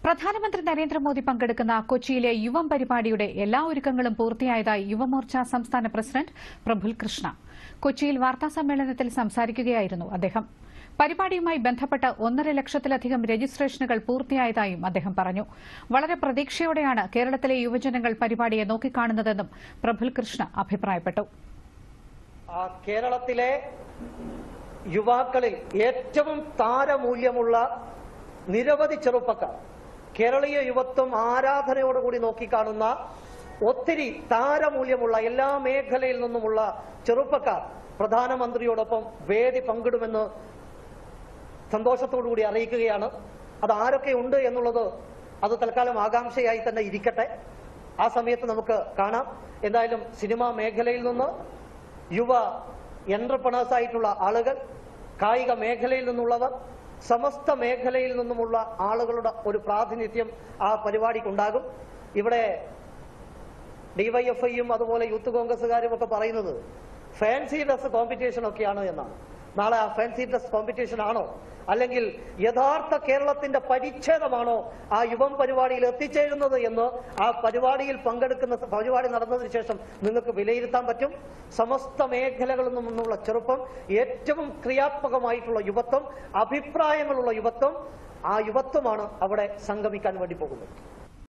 പ്രധാനമന്ത്രി നരേന്ദ്രമോദി പങ്കെടുക്കുന്ന കൊച്ചിയിലെ യുവം പരിപാടിയുടെ എല്ലാ ഒരുക്കങ്ങളും പൂർത്തിയായതായി യുവമോർച്ച സംസ്ഥാന പ്രസിഡന്റ് പ്രഫുൽ കൃഷ്ണ കൊച്ചിയിൽ വാർത്താസമ്മേളനത്തിൽ സംസാരിക്കുകയായിരുന്നു അദ്ദേഹം പരിപാടിയുമായി ബന്ധപ്പെട്ട് ഒന്നര ലക്ഷത്തിലധികം രജിസ്ട്രേഷനുകൾ പൂർത്തിയായതായും അദ്ദേഹം പറഞ്ഞു വളരെ പ്രതീക്ഷയോടെയാണ് കേരളത്തിലെ യുവജനങ്ങൾ പരിപാടിയെ നോക്കിക്കാണുന്നതെന്നും പ്രഫുൽ കൃഷ്ണ അഭിപ്രായപ്പെട്ടു ആ കേരളത്തിലെ യുവാക്കളിൽ ഏറ്റവും താരമൂല്യമുള്ള നിരവധി ചെറുപ്പക്കാർ കേരളീയ യുവത്വം ആരാധനയോടുകൂടി നോക്കിക്കാണുന്ന ഒത്തിരി താരമൂല്യമുള്ള എല്ലാ മേഖലയിൽ നിന്നുമുള്ള ചെറുപ്പക്കാർ പ്രധാനമന്ത്രിയോടൊപ്പം വേദി പങ്കിടുമെന്ന് സന്തോഷത്തോടുകൂടി അറിയിക്കുകയാണ് അത് ആരൊക്കെ ഉണ്ട് എന്നുള്ളത് അത് തൽക്കാലം ആകാംക്ഷയായി തന്നെ ഇരിക്കട്ടെ ആ സമയത്ത് നമുക്ക് കാണാം എന്തായാലും സിനിമാ മേഖലയിൽ നിന്ന് യുവ എന്റർപ്രണേഴ്സ് ആയിട്ടുള്ള ആളുകൾ കായിക മേഖലയിൽ നിന്നുള്ളവർ സമസ്ത മേഖലയിൽ നിന്നുമുള്ള ആളുകളുടെ ഒരു പ്രാതിനിധ്യം ആ പരിപാടിക്കുണ്ടാകും ഇവിടെ ഡിവൈഎഫ്ഐയും അതുപോലെ യൂത്ത് കോൺഗ്രസുകാരും ഒക്കെ പറയുന്നത് ഫാൻസി ഡ്രസ് കോമ്പറ്റീഷൻ ഒക്കെയാണ് എന്നാണ് നാളെ ആ ഫാൻസി ഡ്രസ് കോമ്പറ്റീഷൻ ആണോ അല്ലെങ്കിൽ യഥാർത്ഥ കേരളത്തിന്റെ പരിച്ഛേദമാണോ ആ യുവം പരിപാടിയിൽ എത്തിച്ചേരുന്നത് എന്ന് ആ പരിപാടിയിൽ പങ്കെടുക്കുന്ന പരിപാടി നടന്നതിന് ശേഷം നിങ്ങൾക്ക് വിലയിരുത്താൻ പറ്റും സമസ്ത മേഖലകളിൽ നിന്നുള്ള ചെറുപ്പം ഏറ്റവും ക്രിയാത്മകമായിട്ടുള്ള യുവത്വം അഭിപ്രായങ്ങളുള്ള യുവത്വം ആ യുവത്വമാണ് അവിടെ സംഗമിക്കാൻ വേണ്ടി പോകുന്നത്